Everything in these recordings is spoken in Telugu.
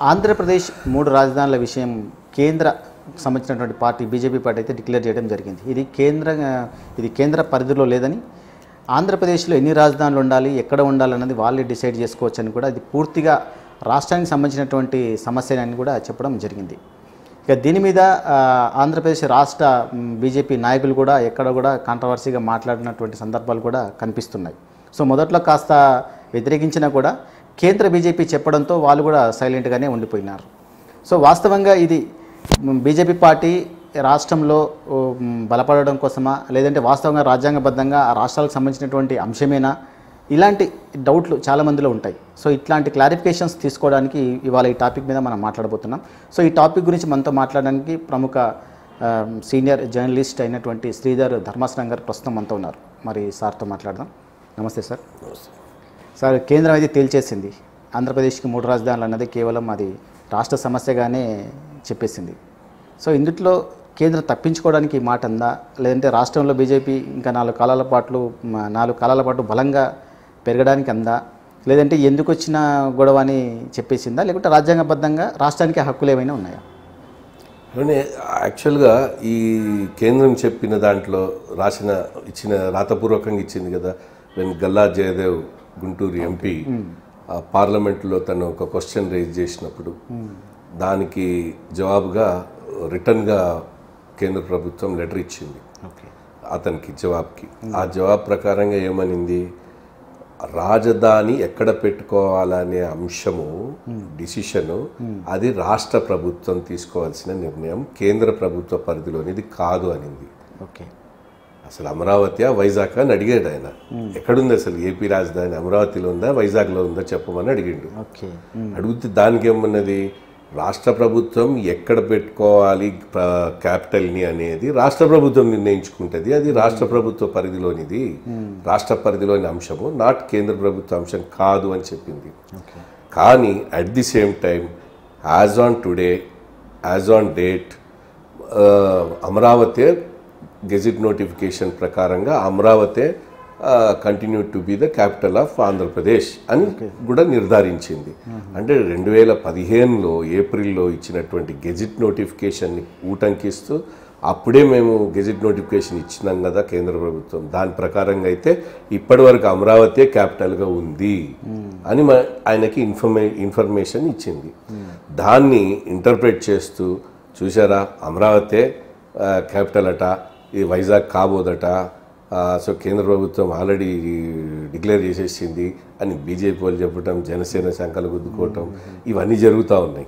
ఆంధ్రప్రదేశ్ మూడు రాజధానుల విషయం కేంద్ర సంబంధించినటువంటి పార్టీ బీజేపీ పార్టీ అయితే డిక్లేర్ చేయడం జరిగింది ఇది కేంద్ర ఇది కేంద్ర పరిధిలో లేదని ఆంధ్రప్రదేశ్లో ఎన్ని రాజధానులు ఉండాలి ఎక్కడ ఉండాలన్నది వాళ్ళే డిసైడ్ చేసుకోవచ్చని కూడా ఇది పూర్తిగా రాష్ట్రానికి సంబంధించినటువంటి సమస్యని కూడా చెప్పడం జరిగింది ఇక దీని మీద ఆ, ఆంధ్రప్రదేశ్ రాష్ట్ర మ్, బీజేపీ నాయకులు కూడా ఎక్కడ కూడా కాంట్రవర్సీగా మాట్లాడినటువంటి సందర్భాలు కూడా కనిపిస్తున్నాయి సో మొదట్లో కాస్త వ్యతిరేకించినా కూడా కేంద్ర బీజేపీ చెప్పడంతో వాళ్ళు కూడా సైలెంట్గానే ఉండిపోయినారు సో వాస్తవంగా ఇది మ్, బీజేపీ పార్టీ రాష్ట్రంలో ఓ, మ్, బలపడడం కోసమా లేదంటే వాస్తవంగా రాజ్యాంగబద్ధంగా ఆ రాష్ట్రాలకు సంబంధించినటువంటి అంశమేనా ఇలాంటి డౌట్లు చాలా మందిలో ఉంటాయి సో ఇట్లాంటి క్లారిఫికేషన్స్ తీసుకోవడానికి ఇవాళ ఈ టాపిక్ మీద మనం మాట్లాడబోతున్నాం సో ఈ టాపిక్ గురించి మనతో మాట్లాడడానికి ప్రముఖ ఆ, సీనియర్ జర్నలిస్ట్ అయినటువంటి శ్రీధర్ ధర్మాసనం గారు ప్రస్తుతం మనతో ఉన్నారు మరి సార్తో మాట్లాడదాం నమస్తే సార్ సార్ కేంద్రం అయితే తేల్చేసింది ఆంధ్రప్రదేశ్కి మూడు రాజధానులు అన్నది కేవలం అది రాష్ట్ర సమస్యగానే చెప్పేసింది సో ఇందుట్లో కేంద్రం తప్పించుకోవడానికి ఈ మాట అందా లేదంటే రాష్ట్రంలో బీజేపీ ఇంకా నాలుగు కాలాల పాటు మ- నాలుగు కాలాల పాటు బలంగా పెరగడానికి అందా లేదంటే ఎందుకు వచ్చిన గొడవ అని చెప్పేసిందా లేకుంటే రాజ్యాంగబద్ధంగా రాష్ట్రానికి హక్కులు ఏమైనా ఉన్నాయా అంటే యాక్చువల్గా ఈ కేంద్రం చెప్పిన దాంట్లో రాసిన ఇచ్చిన రాతపూర్వకంగా ఇచ్చింది కదా నేను గల్లా జయదేవ్ గుంటూరు ఎంపీ ఆ పార్లమెంట్లో తను ఒక క్వశ్చన్ రేజ్ చేసినప్పుడు దానికి జవాబుగా రిటర్న్గా కేంద్ర ప్రభుత్వం లెటర్ ఇచ్చింది ఓకే అతనికి జవాబ్కి ఆ జవాబు ప్రకారంగా ఏమనింది రాజధాని ఎక్కడ పెట్టుకోవాలనే అంశము డిసిషను అది రాష్ట్ర ప్రభుత్వం తీసుకోవాల్సిన నిర్ణయం కేంద్ర ప్రభుత్వ పరిధిలోనిది కాదు అనింది ఓకే అసలు అమరావతి వైజాగ్ అని అడిగాడు ఆయన ఎక్కడుంది అసలు ఏపీ రాజధాని అమరావతిలో ఉందా వైజాగ్లో ఉందా చెప్పమని అడిగిండు ఓకే అడిగితే దానికి ఏమన్నది రాష్ట్ర ప్రభుత్వం ఎక్కడ పెట్టుకోవాలి ప్ర- క్యాపిటల్ని అనేది రాష్ట్ర ప్రభుత్వం నిర్ణయించుకుంటుంది అది రాష్ట్ర ప్రభుత్వ పరిధిలోనిది రాష్ట్ర పరిధిలోని అంశము నాట్ కేంద్ర ప్రభుత్వ అంశం కాదు అని చెప్పింది ఓకే కానీ at the same time as on today as on date Amaravati gazette notification ప్రకారంగా Amaravati continue to be the capital of Andhra Pradesh అని కూడా నిర్ధారించింది అంటే రెండు వేల పదిహేనులో ఏప్రిల్లో ఇచ్చినటువంటి గెజిట్ నోటిఫికేషన్ని ఊటంకిస్తూ అప్పుడే మేము గెజిట్ నోటిఫికేషన్ ఇచ్చినాం కదా కేంద్ర ప్రభుత్వం దాని ప్రకారంగా అయితే ఇప్పటివరకు అమరావతి క్యాపిటల్గా ఉంది అని మ- ఆయనకి ఇన్ఫర్మే ఇన్ఫర్మేషన్ ఇచ్చింది దాన్ని ఇంటర్ప్రెట్ చేస్తూ చూసారా అమరావతి క్యాపిటల్ అట ఇది వైజాగ్ కాబోదట ఆ, సో కేంద్ర ప్రభుత్వం ఆల్రెడీ డిక్లేర్ చేసేసింది అని బీజేపీ వాళ్ళు చెప్పటం జనసేన శంకలు గుద్దుకోవటం ఇవన్నీ జరుగుతూ ఉన్నాయి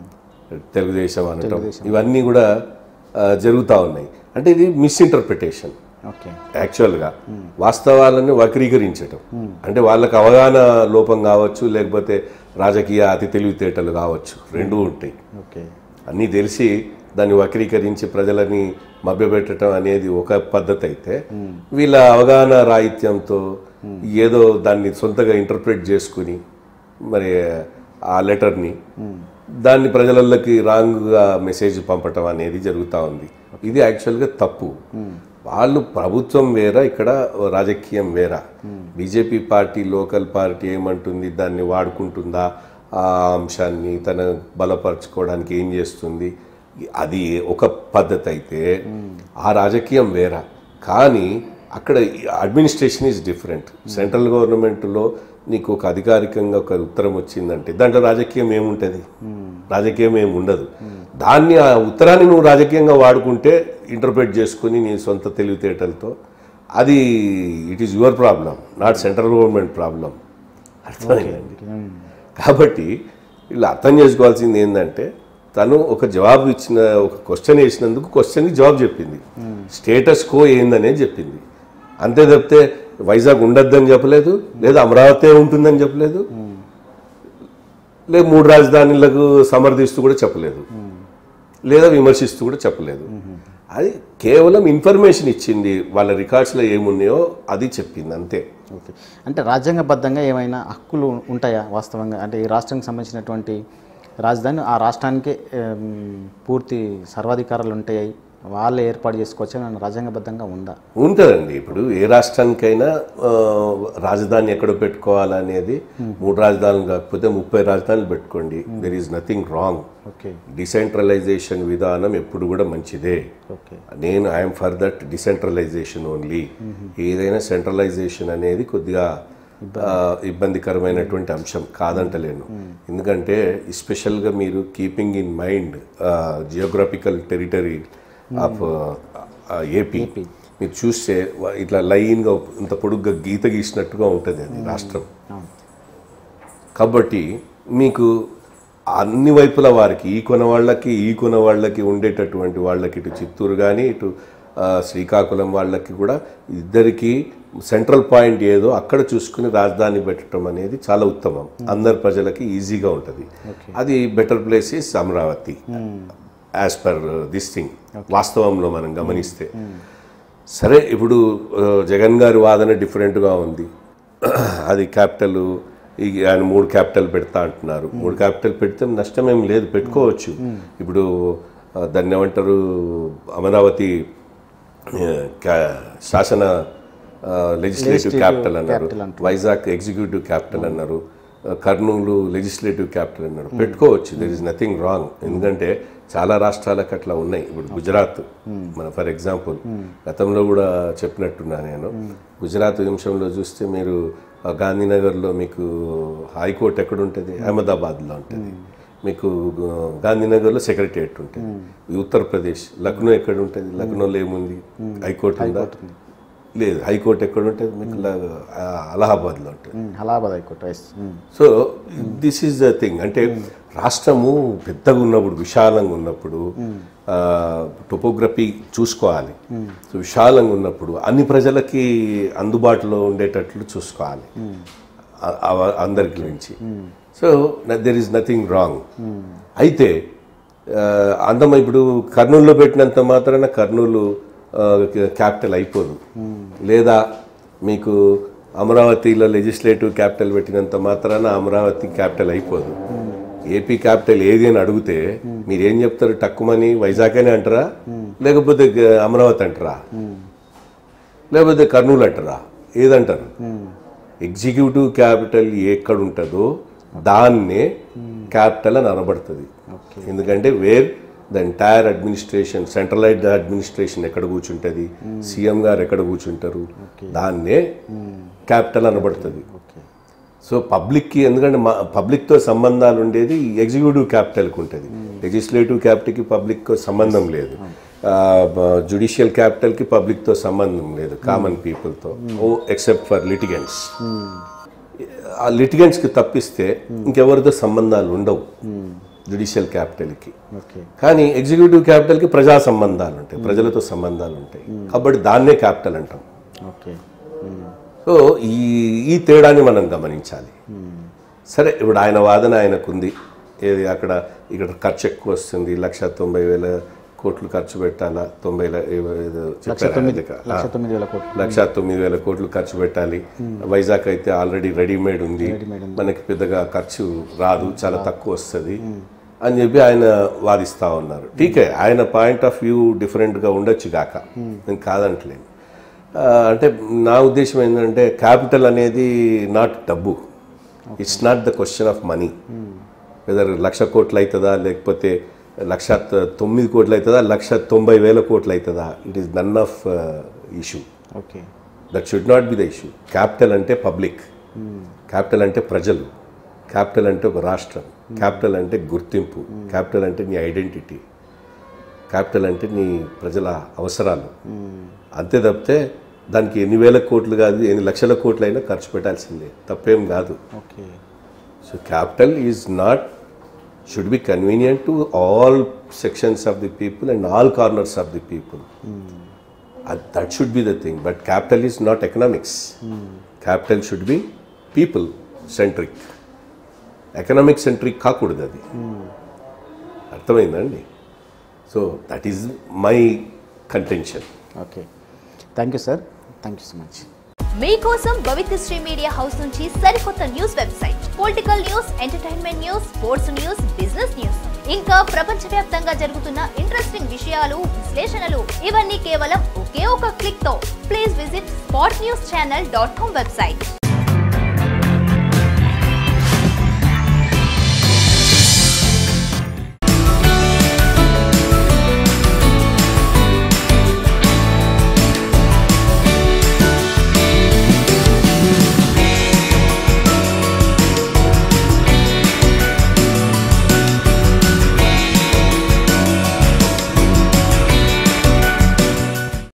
తెలుగుదేశం అనటం ఇవన్నీ కూడా ఆ, జరుగుతూ ఉన్నాయి అంటే ఇది మిస్ఇంటర్ప్రిటేషన్ ఓకే యాక్చువల్గా వాస్తవాలను వక్రీకరించటం అంటే వాళ్ళకి అవగాహన లోపం కావచ్చు లేకపోతే రాజకీయ అతి తెలివితేటలు కావచ్చు రెండూ ఉంటాయి ఓకే అన్నీ తెలిసి దాన్ని వక్రీకరించి ప్రజలని మభ్యపెట్టడం అనేది ఒక పద్ధతి అయితే వీళ్ళ అవగాహన రాహిత్యంతో ఏదో దాన్ని సొంతగా ఇంటర్ప్రిట్ చేసుకుని మరి ఆ లెటర్ని దాన్ని ప్రజలకి రాంగ్గా మెసేజ్ పంపటం అనేది జరుగుతూ ఉంది ఇది యాక్చువల్గా తప్పు వాళ్ళు ప్రభుత్వం వేరా ఇక్కడ రాజకీయం వేరా బీజేపీ పార్టీ లోకల్ పార్టీ ఏమంటుంది దాన్ని వాడుకుంటుందా ఆ అంశాన్ని తన బలపరచుకోవడానికి ఏం చేస్తుంది అది ఒక పద్ధతి అయితే ఆ రాజకీయం వేరా కానీ అక్కడ అడ్మినిస్ట్రేషన్ ఈజ్ డిఫరెంట్ సెంట్రల్ గవర్నమెంట్లో నీకు ఒక అధికారికంగా ఒక ఉత్తరం వచ్చిందంటే దాంట్లో రాజకీయం ఏముంటుంది రాజకీయం ఏమి ఉండదు దాన్ని ఆ ఉత్తరాన్ని నువ్వు రాజకీయంగా వాడుకుంటే ఇంటర్ప్రిట్ చేసుకుని నీ సొంత తెలివితేటలతో అది it is your problem not central government problem అర్థమైందండి కాబట్టి వీళ్ళు అర్థం చేసుకోవాల్సింది ఏంటంటే తను ఒక జవాబు ఇచ్చిన ఒక క్వశ్చన్ వేసినందుకు క్వశ్చన్కి జవాబు చెప్పింది స్టేటస్ కో ఏందనేది చెప్పింది అంతే తప్పితే వైజాగ్ ఉండొద్దని చెప్పలేదు లేదా అమరావతి ఉంటుందని చెప్పలేదు లేదు మూడు రాజధానులకు సమర్థిస్తూ కూడా చెప్పలేదు లేదా విమర్శిస్తూ కూడా చెప్పలేదు అది కేవలం ఇన్ఫర్మేషన్ ఇచ్చింది వాళ్ళ రికార్డ్స్లో ఏమున్నాయో అది చెప్పింది అంతే ఓకే అంటే రాజ్యాంగబద్ధంగా ఏమైనా హక్కులు ఉంటాయా వాస్తవంగా అంటే ఈ రాష్ట్రానికి సంబంధించినటువంటి రాజధాని ఆ రాష్ట్రానికే ఏం, పూర్తి సర్వాధికారాలు ఉంటాయి వాళ్ళే ఏర్పాటు చేసుకోవచ్చు అని రాజ్యాంగబద్ధంగా ఉందా ఉంటుందండి ఇప్పుడు ఏ రాష్ట్రానికైనా ఆ, రాజధాని ఎక్కడ పెట్టుకోవాలనేది మూడు రాజధానులు కాకపోతే ముప్పై రాజధానులు పెట్టుకోండి there is nothing wrong okay decentralization విధానం ఎప్పుడు కూడా మంచిదే ఓకే నేను I'm for that decentralization only ఏదైనా సెంట్రలైజేషన్ అనేది కొద్దిగా ఆ, ఇబ్బందికరమైనటువంటి అంశం కాదంటలేను ఎందుకంటే ఎస్పెషల్గా మీరు keeping in mind geographical territory of AP మీరు చూస్తే వ- ఇట్లా లైన్గా ఇంత పొడుగ్గా గీత గీసినట్టుగా ఉంటుంది అది రాష్ట్రం అవును కాబట్టి మీకు అన్ని వైపుల వారికి ఈ కొన వాళ్ళకి ఈ కొన వాళ్ళకి ఉండేటటువంటి వాళ్ళకి ఇటు చిత్తూరు కానీ ఇటు ఆ, శ్రీకాకుళం వాళ్ళకి కూడా ఇద్దరికి సెంట్రల్ పాయింట్ ఏదో అక్కడ చూసుకుని రాజధాని పెట్టడం అనేది చాలా ఉత్తమం అందరి ప్రజలకి ఈజీగా ఉంటుంది అది better place is Amaravati as per this thing వాస్తవంలో మనం గమనిస్తే సరే ఇప్పుడు ఆ, జగన్ గారి వాదన డిఫరెంట్గా ఉంది అది క్యాపిటల్ ఈ ఆయన మూడు క్యాపిటల్ పెడతా అంటున్నారు మూడు క్యాపిటల్ పెడితే నష్టం ఏం లేదు పెట్టుకోవచ్చు ఇప్పుడు ఆ, దాన్ని ఏమంటారు అమరావతి ఆ, క్యా- శాసన లెజిస్లేటివ్ క్యాపిటల్ అన్నారు వైజాగ్ ఎగ్జిక్యూటివ్ క్యాపిటల్ అన్నారు ఆ, కర్నూలు లెజిస్లేటివ్ క్యాపిటల్ అన్నారు పెట్టుకోవచ్చు దర్ ఇస్ నథింగ్ రాంగ్ ఎందుకంటే చాలా రాష్ట్రాలకు అట్లా ఉన్నాయి ఇప్పుడు గుజరాత్ మన ఫర్ ఎగ్జాంపుల్ గతంలో కూడా చెప్పినట్టున్నా నేను గుజరాత్ అంశంలో చూస్తే మీరు ఆ, గాంధీనగర్లో మీకు హైకోర్టు ఎక్కడ ఉంటుంది అహ్మదాబాద్లో ఉంటుంది మీకు ఆ, గాంధీనగర్లో సెక్రటరియట్ ఉంటుంది ఈ ఉత్తరప్రదేశ్ లక్నో ఎక్కడ ఉంటుంది లక్నోలో ఏముంది హైకోర్టు ఉందా లేదు హైకోర్టు ఎక్కడ ఉంటుంది మీకు ల- ఆ, అలహాబాద్లో ఉంటుంది um, Allahabad high court yes um, so this is the thing అంటే రాష్ట్రము పెద్దగా ఉన్నప్పుడు విశాలంగా ఉన్నప్పుడు టొపోగ్రఫీ చూసుకోవాలి సో విశాలంగా ఉన్నప్పుడు అన్ని ప్రజలకి అందుబాటులో ఉండేటట్లు చూసుకోవాలి ఆ- ఆ- అందరి గురించి so there is nothing wrong అయితే ఆ, అందం ఇప్పుడు కర్నూలులో పెట్టినంత మాత్రాన కర్నూలు క్యాపిటల్ అయిపోదు లేదా మీకు అమరావతిలో లెజిస్లేటివ్ క్యాపిటల్ పెట్టినంత మాత్రాన అమరావతి క్యాపిటల్ అయిపోదు ఏపీ క్యాపిటల్ ఏది అని అడిగితే మీరేం చెప్తారు టక్కుమని వైజాగ్ అని అంటారా లేకపోతే గ- అమరావతి అంటారా లేకపోతే కర్నూలు అంటారా ఏదంటారు ఎగ్జిక్యూటివ్ క్యాపిటల్ ఎక్కడ ఉంటుందో దాన్నే క్యాపిటల్ అని అనబడుతుంది ఎందుకంటే where the entire administration centralized administration ఎక్కడ కూర్చుంటుంది సీఎం గారు ఎక్కడ కూర్చుంటారు దాన్నే క్యాపిటల్ అనబడుతుంది ఓకే సో పబ్లిక్కి ఎందుకంటే మా పబ్లిక్తో సంబంధాలు ఉండేది ఎగ్జిక్యూటివ్ క్యాపిటల్కి ఉంటుంది లెజిస్లేటివ్ క్యాపిటల్కి పబ్లిక్తో సంబంధం లేదు జుడిషియల్ క్యాపిటల్కి పబ్లిక్తో సంబంధం లేదు కామన్ పీపుల్తో ఓ ఎక్సెప్ట్ ఫర్ లిటిగెంట్స్ ఆ లిటిగెంట్స్కి తప్పిస్తే ఇంకెవరితో సంబంధాలు ఉండవు జుడిషియల్ క్యాపిటల్కి ఓకే కానీ ఎగ్జిక్యూటివ్ క్యాపిటల్కి ప్రజా సంబంధాలు ఉంటాయి ప్రజలతో సంబంధాలు ఉంటాయి కాబట్టి దాన్నే క్యాపిటల్ అంటాం ఓకే ఉమ్, సో ఈ ఈ తేడాని మనం గమనించాలి సరే ఇప్పుడు ఆయన వాదన ఆయనకుంది ఏది అక్కడ ఇక్కడ ఖర్చు ఎక్కువ వస్తుంది లక్ష తొంభై వేల కోట్లు ఖర్చు పెట్టాలా తొంభై ల- ఏవో ఏదో చెప్పారు ఆయన దగ్గర. లక్ష తొమ్మిది వేల కోట్లు లక్ష తొమ్మిది వేల కోట్లు ఖర్చు పెట్టాలి వైజాగ్ అయితే ఆల్రెడీ రెడీమేడ్ ఉంది మనకి పెద్దగా ఖర్చు రాదు చాలా తక్కువ వస్తుంది అని చెప్పి ఆయన వాదిస్తా ఉన్నారు టీకే ఆయన పాయింట్ ఆఫ్ వ్యూ డిఫరెంట్గా ఉండొచ్చు గాక నేను కాదంటలేను ఆ, అంటే నా ఉద్దేశం ఏంటంటే క్యాపిటల్ అనేది నాట్ డబ్బు it's not the question of money whether lakh కోట్లు అవుతుందా లేకపోతే లక్ష త- తొమ్మిది కోట్లు అవుతుందా లక్ష తొంభై వేల కోట్లు అవుతుందా it is none of issue okay that should not be the issue capital అంటే పబ్లిక్ క్యాపిటల్ అంటే ప్రజలు క్యాపిటల్ అంటే ఒక రాష్ట్రం క్యాపిటల్ అంటే గుర్తింపు క్యాపిటల్ అంటే నీ ఐడెంటిటీ క్యాపిటల్ అంటే నీ ప్రజల అవసరాలు అంతే తప్పితే దానికి ఎన్ని వేల కోట్లు కాదు ఎన్ని లక్షల కోట్లు అయినా ఖర్చు పెట్టాల్సిందే తప్పేం కాదు okay so capital is not should be convenient to all sections of the people and all corners of the people that should be the thing but capital is not economics capital should be people centric economic centric కాకూడదు అది అర్థమైందండి so that is my contention okay thank you sir thank you so much మీకోసం పవిత్రశ్రీ మీడియా హౌస్ నుంచి సరికొత్త news website political news entertainment news sports news business news ఇంకా ప్రపంచవ్యాప్తంగా జరుగుతున్న ఇంట్రెస్టింగ్ విషయాలు విశ్లేషణలు ఇవన్నీ కేవలం ఒకే ఒక క్లిక్ తో please visit spot news channel dot com website